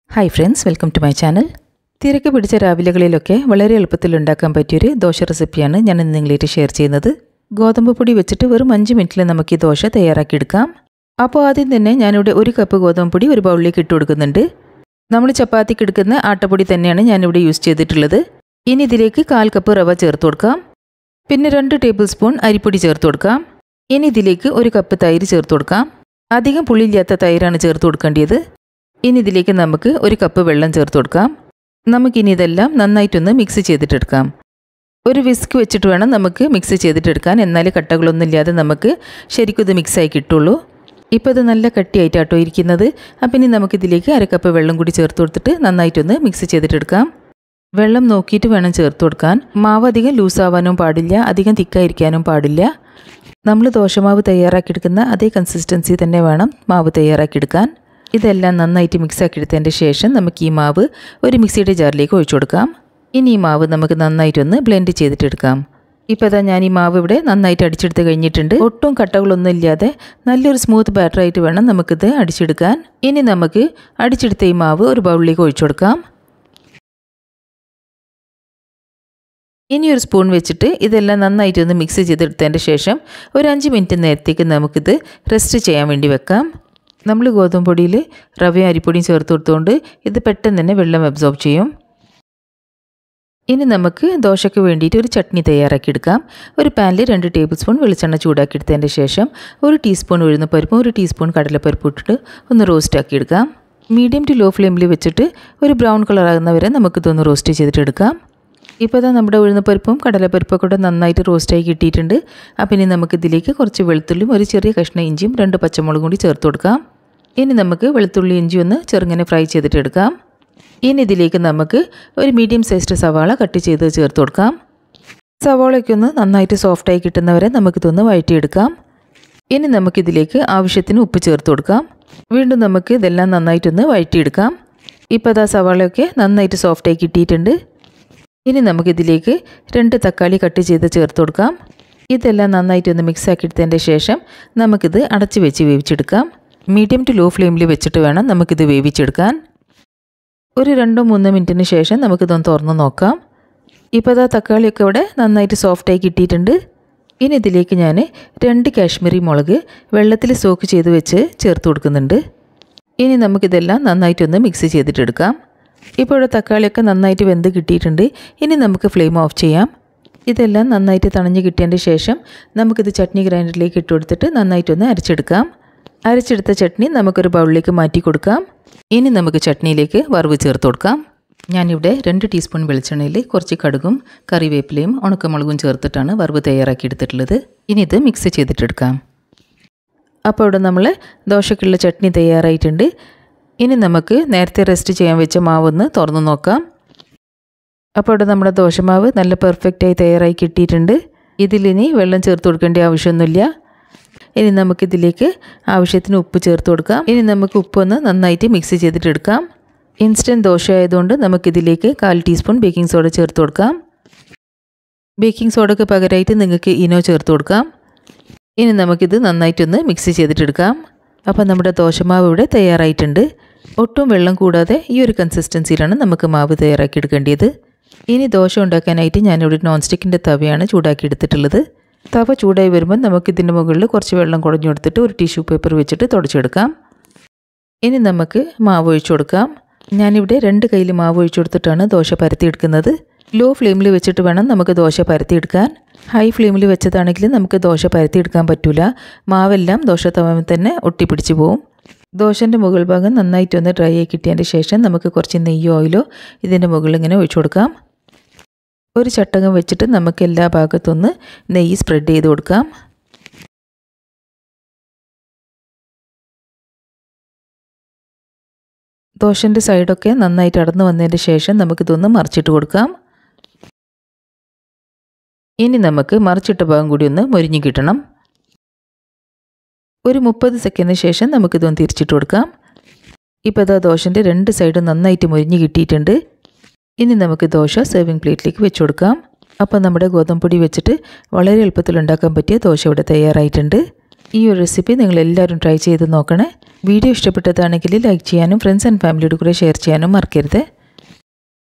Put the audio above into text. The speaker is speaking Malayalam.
hi friends welcome to my channel തിരക്ക് പിടിച്ച രാവിലകളിലൊക്കെ വളരെ എളുപ്പത്തിൽ ഉണ്ടാക്കാൻ പറ്റിയൊരു ദോശ റെസിപ്പിയാണ് ഞാൻ ഇന്ന് നിങ്ങളായിട്ട് ഷെയർ ചെയ്യുന്നത് ഗോതമ്പ് പൊടി വെച്ചിട്ട് വെറും അഞ്ച് മിനിറ്റിൽ നമുക്ക് ഈ ദോശ തയ്യാറാക്കിയെടുക്കാം അപ്പോൾ ആദ്യം തന്നെ ഞാനിവിടെ ഒരു കപ്പ് ഗോതമ്പ് പൊടി ഒരു ബൗളിലേക്ക് ഇട്ട് കൊടുക്കുന്നുണ്ട് നമ്മൾ ചപ്പാത്തിക്ക് എടുക്കുന്ന ആട്ടപ്പൊടി തന്നെയാണ് ഞാനിവിടെ യൂസ് ചെയ്തിട്ടുള്ളത് ഇനി ഇതിലേക്ക് കാൽ കപ്പ് റവ ചേർത്ത് കൊടുക്കാം പിന്നെ രണ്ട് ടേബിൾ സ്പൂൺ അരിപ്പൊടി ചേർത്ത് കൊടുക്കാം ഇനി ഇതിലേക്ക് ഒരു കപ്പ് തൈര് ചേർത്ത് കൊടുക്കാം അധികം പുളിയില്ലാത്ത തൈരാണ് ചേർത്ത് കൊടുക്കേണ്ടത് ഇനി ഇതിലേക്ക് നമുക്ക് ഒരു കപ്പ് വെള്ളം ചേർത്ത് കൊടുക്കാം നമുക്കിനി ഇതെല്ലാം നന്നായിട്ടൊന്ന് മിക്സ് ചെയ്തിട്ടെടുക്കാം ഒരു വിസ്ക് വെച്ചിട്ട് വേണം നമുക്ക് മിക്സ് ചെയ്തിട്ടെടുക്കാൻ എന്നാൽ കട്ടകളൊന്നും ഇല്ലാതെ നമുക്ക് ശരിക്കും ഇത് മിക്സായി കിട്ടുള്ളൂ ഇപ്പോൾ ഇത് നല്ല കട്ടിയായിട്ടാട്ടോ ഇരിക്കുന്നത് അപ്പം ഇനി നമുക്കിതിലേക്ക് അര കപ്പ് വെള്ളം കൂടി ചേർത്ത് കൊടുത്തിട്ട് നന്നായിട്ടൊന്ന് മിക്സ് ചെയ്തിട്ടെടുക്കാം വെള്ളം നോക്കിയിട്ട് വേണം ചേർത്ത് കൊടുക്കാൻ മാവ് അധികം ലൂസാവാനും പാടില്ല അധികം തിക്കായിരിക്കാനും പാടില്ല നമ്മൾ ദോശമാവ് തയ്യാറാക്കിയെടുക്കുന്ന അതേ കൺസിസ്റ്റൻസി തന്നെ വേണം മാവ് തയ്യാറാക്കിയെടുക്കാൻ ഇതെല്ലാം നന്നായിട്ട് മിക്സ് ആക്കിയെടുത്തതിൻ്റെ ശേഷം നമുക്ക് ഈ മാവ് ഒരു മിക്സിയുടെ ജാറിലേക്ക് ഒഴിച്ചു കൊടുക്കാം ഇനി ഈ മാവ് നമുക്ക് നന്നായിട്ടൊന്ന് ബ്ലെൻഡ് ചെയ്തിട്ടെടുക്കാം ഇപ്പോൾ ഇതാ ഞാൻ ഈ മാവ് ഇവിടെ നന്നായിട്ട് അടിച്ചെടുത്ത് കഴിഞ്ഞിട്ടുണ്ട് ഒട്ടും കട്ടകളൊന്നും ഇല്ലാതെ നല്ലൊരു സ്മൂത്ത് ബാറ്ററായിട്ട് വേണം നമുക്കിത് അടിച്ചെടുക്കാൻ ഇനി നമുക്ക് അടിച്ചെടുത്ത ഈ മാവ് ഒരു ബൗളിലേക്ക് ഒഴിച്ചു കൊടുക്കാം ഇനി ഒരു സ്പൂൺ വെച്ചിട്ട് ഇതെല്ലാം നന്നായിട്ട് ഒന്ന് മിക്സ് ചെയ്തെടുത്തതിൻ്റെ ശേഷം ഒരു അഞ്ച് മിനിറ്റ് നേരത്തേക്ക് നമുക്കിത് റെസ്റ്റ് ചെയ്യാൻ വേണ്ടി വെക്കാം നമ്മൾ ഗോതമ്പ് പൊടിയിൽ റവയും അരിപ്പൊടിയും ചേർത്ത് കൊടുത്തുകൊണ്ട് ഇത് പെട്ടെന്ന് തന്നെ വെള്ളം അബ്സോർബ് ചെയ്യും ഇനി നമുക്ക് ദോശയ്ക്ക് വേണ്ടിയിട്ട് ഒരു ചട്നി തയ്യാറാക്കിയെടുക്കാം ഒരു പാനിൽ രണ്ട് ടേബിൾ സ്പൂൺ വെളിച്ചെണ്ണ ചൂടാക്കിയെടുത്തതിൻ്റെ ശേഷം ഒരു ടീസ്പൂൺ ഉഴുന്നപ്പരിപ്പും ഒരു ടീസ്പൂൺ കടലപ്പരിപ്പും ഇട്ടിട്ട് ഒന്ന് റോസ്റ്റ് ആക്കിയെടുക്കാം മീഡിയം ടു ലോ ഫ്ലെയിമിൽ വെച്ചിട്ട് ഒരു ബ്രൗൺ കളർ ആകുന്നവരെ നമുക്കിതൊന്ന് റോസ്റ്റ് ചെയ്തിട്ടെടുക്കാം ഇപ്പോൾ ഇതാ നമ്മുടെ ഉഴുന്നപ്പരിപ്പും കടലപ്പരിപ്പും കൂടെ നന്നായിട്ട് റോസ്റ്റായി കിട്ടിയിട്ടുണ്ട് അപ്പം ഇനി നമുക്ക് ഇതിലേക്ക് കുറച്ച് വെളുത്തുള്ളിയും ഒരു ചെറിയ കഷ്ണം ഇഞ്ചിയും രണ്ട് പച്ചമുളകും കൂടി ചേർത്ത് കൊടുക്കാം ഇനി നമുക്ക് വെളുത്തുള്ളി ഇഞ്ചി ഒന്ന് ചെറുങ്ങനെ ഫ്രൈ ചെയ്തിട്ടെടുക്കാം ഇനി ഇതിലേക്ക് നമുക്ക് ഒരു മീഡിയം സൈസ്ഡ് സവാള കട്ട് ചെയ്ത് ചേർത്ത് കൊടുക്കാം സവാളയൊക്കെ ഒന്ന് നന്നായിട്ട് സോഫ്റ്റായി കിട്ടുന്നവരെ നമുക്കിതൊന്ന് വഴറ്റിയെടുക്കാം ഇനി നമുക്കിതിലേക്ക് ആവശ്യത്തിന് ഉപ്പ് ചേർത്ത് കൊടുക്കാം വീണ്ടും നമുക്ക് ഇതെല്ലാം നന്നായിട്ടൊന്ന് വഴറ്റിയെടുക്കാം ഇപ്പോൾ അതാ സവാളയൊക്കെ നന്നായിട്ട് സോഫ്റ്റായി കിട്ടിയിട്ടുണ്ട് ഇനി നമുക്കിതിലേക്ക് രണ്ട് തക്കാളി കട്ട് ചെയ്ത് ചേർത്ത് കൊടുക്കാം ഇതെല്ലാം നന്നായിട്ടൊന്ന് മിക്സ് ആക്കിയെടുത്തതിൻ്റെ ശേഷം നമുക്കിത് അടച്ച് വെച്ച് വേവിച്ചെടുക്കാം മീഡിയം ടു ലോ ഫ്ലെയിമിൽ വെച്ചിട്ട് വേണം നമുക്കിത് വേവിച്ചെടുക്കാൻ ഒരു രണ്ടോ മൂന്നോ മിനിറ്റിന് ശേഷം നമുക്കിതൊന്ന് തുറന്ന് നോക്കാം ഇപ്പോൾ ഇതാ തക്കാളിയൊക്കെ ഇവിടെ നന്നായിട്ട് സോഫ്റ്റായി കിട്ടിയിട്ടുണ്ട് ഇനി ഇതിലേക്ക് ഞാൻ രണ്ട് കാശ്മീരി മുളക് വെള്ളത്തിൽ സോക്ക് ചെയ്ത് വെച്ച് ചേർത്ത് കൊടുക്കുന്നുണ്ട് ഇനി നമുക്കിതെല്ലാം നന്നായിട്ടൊന്ന് മിക്സ് ചെയ്തിട്ടെടുക്കാം ഇപ്പോൾ ഇവിടെ തക്കാളിയൊക്കെ നന്നായിട്ട് വെന്ത് കിട്ടിയിട്ടുണ്ട് ഇനി നമുക്ക് ഫ്ലെയിം ഓഫ് ചെയ്യാം ഇതെല്ലാം നന്നായിട്ട് തണഞ്ഞ് കിട്ടിയതിൻ്റെ ശേഷം നമുക്കിത് ചട്നി ഗ്രൈൻഡറിലേക്ക് ഇട്ട് കൊടുത്തിട്ട് നന്നായിട്ടൊന്ന് അരച്ചെടുക്കാം അരച്ചെടുത്ത ചട്നി നമുക്കൊരു ബൗളിലേക്ക് മാറ്റി കൊടുക്കാം ഇനി നമുക്ക് ചട്നിയിലേക്ക് വറവ് ചേർത്ത് കൊടുക്കാം ഞാനിവിടെ രണ്ട് ടീസ്പൂൺ വെളിച്ചെണ്ണയിൽ കുറച്ച് കടുകും കറിവേപ്പിലയും ഉണക്കമുളകും ചേർത്തിട്ടാണ് വറവ് തയ്യാറാക്കി എടുത്തിട്ടുള്ളത് ഇനി ഇത് മിക്സ് ചെയ്തിട്ടെടുക്കാം അപ്പോൾ ഇവിടെ നമ്മൾ ദോശക്കുള്ള ചട്നി തയ്യാറായിട്ടുണ്ട് ഇനി നമുക്ക് നേരത്തെ റെസ്റ്റ് ചെയ്യാൻ വെച്ച മാവൊന്ന് തുറന്നു നോക്കാം അപ്പോൾ ഇവിടെ നമ്മുടെ ദോശമാവ് നല്ല പെർഫെക്റ്റായി തയ്യാറായി കിട്ടിയിട്ടുണ്ട് ഇതിലിനി വെള്ളം ചേർത്ത് കൊടുക്കേണ്ട ആവശ്യമൊന്നുമില്ല ഇനി നമുക്കിതിലേക്ക് ആവശ്യത്തിന് ഉപ്പ് ചേർത്ത് കൊടുക്കാം ഇനി നമുക്ക് ഉപ്പൊന്ന് നന്നായിട്ട് മിക്സ് ചെയ്തിട്ടെടുക്കാം ഇൻസ്റ്റൻറ്റ് ദോശ ആയതുകൊണ്ട് നമുക്കിതിലേക്ക് കാൽ ടീസ്പൂൺ ബേക്കിംഗ് സോഡ ചേർത്ത് കൊടുക്കാം ബേക്കിംഗ് സോഡയ്ക്ക് പകരമായിട്ട് നിങ്ങൾക്ക് ഇനോ ചേർത്ത് കൊടുക്കാം ഇനി നമുക്കിത് നന്നായിട്ടൊന്ന് മിക്സ് ചെയ്തിട്ടെടുക്കാം അപ്പോൾ നമ്മുടെ ദോശമാവ് ഇവിടെ തയ്യാറായിട്ടുണ്ട് ഒട്ടും വെള്ളം കൂടാതെ ഈ ഒരു കൺസിസ്റ്റൻസിയിലാണ് നമുക്ക് മാവ് തയ്യാറാക്കി എടുക്കേണ്ടത് ഇനി ദോശ ഉണ്ടാക്കാനായിട്ട് ഞാനിവിടെ നോൺ സ്റ്റിക്കിൻ്റെ തവയാണ് ചൂടാക്കി എടുത്തിട്ടുള്ളത് തവ ചൂടായി വരുമ്പോൾ നമുക്കിതിൻ്റെ മുകളിൽ കുറച്ച് വെള്ളം കുടഞ്ഞു കൊടുത്തിട്ട് ഒരു ടിഷ്യൂ പേപ്പർ വെച്ചിട്ട് തുടച്ചെടുക്കാം ഇനി നമുക്ക് മാവ് ഒഴിച്ചു കൊടുക്കാം ഞാനിവിടെ രണ്ട് കയ്യിൽ മാവ് ഒഴിച്ചു കൊടുത്തിട്ടാണ് ദോശ പരത്തിയെടുക്കുന്നത് ലോ ഫ്ലെയിമിൽ വെച്ചിട്ട് വേണം നമുക്ക് ദോശ പരത്തിയെടുക്കാൻ ഹൈ ഫ്ലെയിമിൽ വെച്ചതാണെങ്കിൽ നമുക്ക് ദോശ പരത്തിയെടുക്കാൻ പറ്റില്ല മാവെല്ലാം ദോശ തവയിൽ തന്നെ ഒട്ടിപ്പിടിച്ച് പോവും ദോശൻ്റെ മുകൾ ഭാഗം നന്നായിട്ടൊന്ന് ഡ്രൈ ആയി കിട്ടിയതിൻ്റെ ശേഷം നമുക്ക് കുറച്ച് നെയ്യോ ഓയിലോ ഇതിൻ്റെ മുകളിൽ ഇങ്ങനെ ഒഴിച്ചു കൊടുക്കാം ഒരു ചട്ടകം വെച്ചിട്ട് നമുക്ക് എല്ലാ ഭാഗത്തൊന്ന് നെയ്യ് സ്പ്രെഡ് ചെയ്ത് കൊടുക്കാം ദോശൻ്റെ സൈഡൊക്കെ നന്നായിട്ട് അടന്നു വന്നതിന് ശേഷം നമുക്കിതൊന്ന് മറിച്ചിട്ട് കൊടുക്കാം ഇനി നമുക്ക് മറിച്ചിട്ട ഭാഗം കൂടി ഒന്ന് മൊരിഞ്ഞു കിട്ടണം ഒരു മുപ്പത് സെക്കൻഡിന് ശേഷം നമുക്കിതൊന്ന് തിരിച്ചിട്ട് കൊടുക്കാം ഇപ്പോൾ ഇതാ ദോശൻ്റെ രണ്ട് സൈഡും നന്നായിട്ട് മൊരിഞ്ഞ് കിട്ടിയിട്ടുണ്ട് ഇനി നമുക്ക് ദോശ സെർവിങ് പ്ലേറ്റിലേക്ക് വെച്ച് കൊടുക്കാം അപ്പോൾ നമ്മുടെ ഗോതമ്പ് പൊടി വെച്ചിട്ട് വളരെ എളുപ്പത്തിൽ ഉണ്ടാക്കാൻ പറ്റിയ ദോശ ഇവിടെ തയ്യാറായിട്ടുണ്ട് ഈ ഒരു റെസിപ്പി നിങ്ങൾ എല്ലാവരും ട്രൈ ചെയ്ത് നോക്കണേ വീഡിയോ ഇഷ്ടപ്പെട്ടതാണെങ്കിൽ ലൈക്ക് ചെയ്യാനും ഫ്രണ്ട്സ് ആൻഡ് ഫാമിലിയുടെ കൂടെ ഷെയർ ചെയ്യാനും മറക്കരുത്